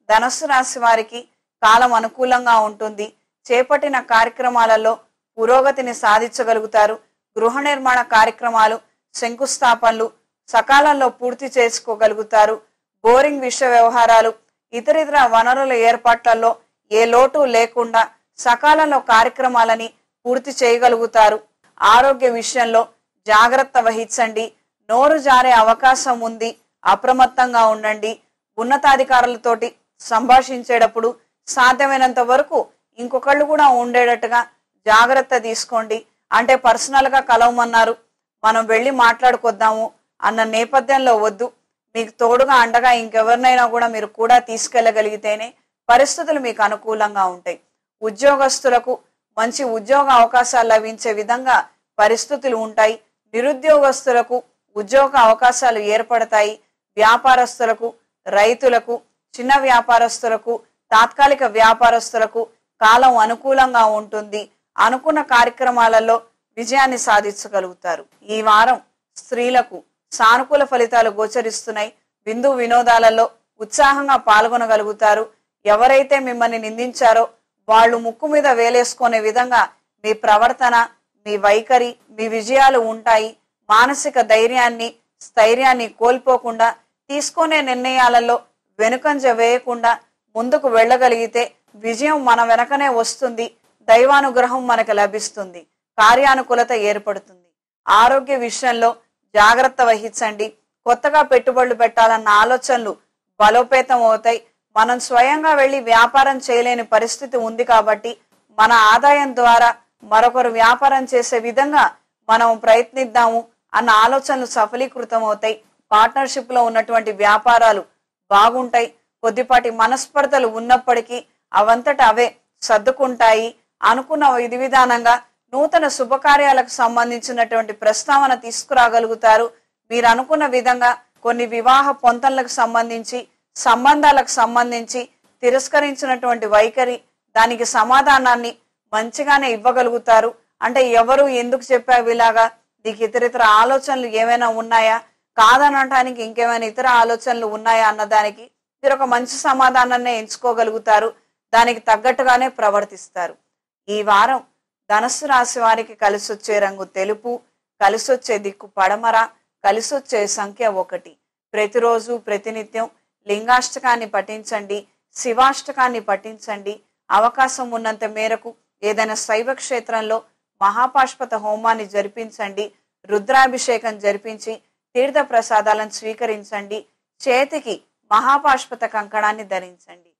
ధనస్సు రాశి వారికి కాలం అనుకూలంగా ఉంటుంది చేపట్టిన కార్యక్రమాలలో పురోగతిని సాధించగలుగుతారు గృహ నిర్మాణ కార్యక్రమాలు శంకుస్థాపనలు సకాలంలో పూర్తి చేసుకోగలుగుతారు బోరింగ్ విషయ వ్యవహారాలు ఇతరితర వనరుల ఏర్పాట్లలో ఏ లోటు లేకుండా సకాలంలో కార్యక్రమాలని పూర్తి చేయగలుగుతారు ఆరోగ్య విషయంలో జాగ్రత్త వహించండి నోరు జారే అవకాశం ఉంది అప్రమత్తంగా ఉండండి ఉన్నతాధికారులతోటి సంభాషించేటప్పుడు సాధ్యమైనంత వరకు ఇంకొకళ్ళు కూడా ఉండేటట్టుగా జాగ్రత్త తీసుకోండి అంటే పర్సనల్ గా కలవమన్నారు మనం వెళ్ళి మాట్లాడుకొద్దాము అన్న నేపథ్యంలో వద్దు మీకు తోడుగా అండగా ఇంకెవరినైనా కూడా మీరు కూడా తీసుకెళ్లగలిగితేనే పరిస్థితులు మీకు అనుకూలంగా ఉంటాయి ఉద్యోగస్తులకు మంచి ఉద్యోగ అవకాశాలు లభించే విధంగా పరిస్థితులు ఉంటాయి నిరుద్యోగస్తులకు ఉద్యోగ అవకాశాలు ఏర్పడతాయి వ్యాపారస్తులకు రైతులకు చిన్న వ్యాపారస్తులకు తాత్కాలిక వ్యాపారస్తులకు కాలం అనుకూలంగా ఉంటుంది అనుకున్న కార్యక్రమాలలో విజయాన్ని సాధించగలుగుతారు ఈ వారం స్త్రీలకు సానుకూల ఫలితాలు గోచరిస్తున్నాయి విందు వినోదాలలో ఉత్సాహంగా పాల్గొనగలుగుతారు ఎవరైతే మిమ్మల్ని నిందించారో వాళ్ళు ముక్కు మీద వేలేసుకునే విధంగా మీ ప్రవర్తన మీ వైఖరి మీ విజయాలు ఉంటాయి మానసిక ధైర్యాన్ని స్థైర్యాన్ని కోల్పోకుండా తీసుకునే నిర్ణయాలలో వెనుకంజ వేయకుండా ముందుకు వెళ్ళగలిగితే విజయం మన వెనకనే వస్తుంది దైవానుగ్రహం మనకు లభిస్తుంది కార్యానుకూలత ఏర్పడుతుంది ఆరోగ్య విషయంలో జాగ్రత్త వహించండి కొత్తగా పెట్టుబడులు పెట్టాలన్న ఆలోచనలు బలోపేతం అవుతాయి మనం స్వయంగా వెళ్ళి వ్యాపారం చేయలేని పరిస్థితి ఉంది కాబట్టి మన ఆదాయం ద్వారా మరొకరు వ్యాపారం చేసే విధంగా మనం ప్రయత్నిద్దాము అన్న ఆలోచనలు సఫలీకృతం అవుతాయి పార్ట్నర్షిప్ లో ఉన్నటువంటి వ్యాపారాలు బాగుంటాయి కొద్దిపాటి మనస్పర్ధలు ఉన్నప్పటికీ అవంతట అవే సర్దుకుంటాయి అనుకున్న విధి విధానంగా నూతన శుభకార్యాలకు సంబంధించినటువంటి ప్రస్తావన తీసుకురాగలుగుతారు మీరు అనుకున్న విధంగా కొన్ని వివాహ పొంతనలకు సంబంధించి సంబంధాలకు సంబంధించి తిరస్కరించినటువంటి వైఖరి దానికి సమాధానాన్ని మంచిగానే ఇవ్వగలుగుతారు అంటే ఎవరు ఎందుకు చెప్పావు ఇలాగా నీకు ఇతరితర ఆలోచనలు ఏమైనా ఉన్నాయా కాదనటానికి ఇంకేమైనా ఇతర ఆలోచనలు ఉన్నాయా అన్న దానికి మీరు ఒక మంచి సమాధానాన్ని ఎంచుకోగలుగుతారు దానికి తగ్గట్టుగానే ప్రవర్తిస్తారు ఈ వారం ధనస్సు రాశి వారికి కలిసొచ్చే రంగు తెలుపు కలిసొచ్చే దిక్కు పడమర కలిసొచ్చే సంఖ్య ఒకటి ప్రతిరోజు ప్రతినిత్యం లింగాష్టకాన్ని పఠించండి శివాష్టకాన్ని పఠించండి అవకాశం ఉన్నంత మేరకు ఏదైనా శైవ క్షేత్రంలో మహాపాష్పత హోమాన్ని జరిపించండి రుద్రాభిషేకం జరిపించి తీర్థ ప్రసాదాలను స్వీకరించండి చేతికి మహాపాష్పత కంకణాన్ని ధరించండి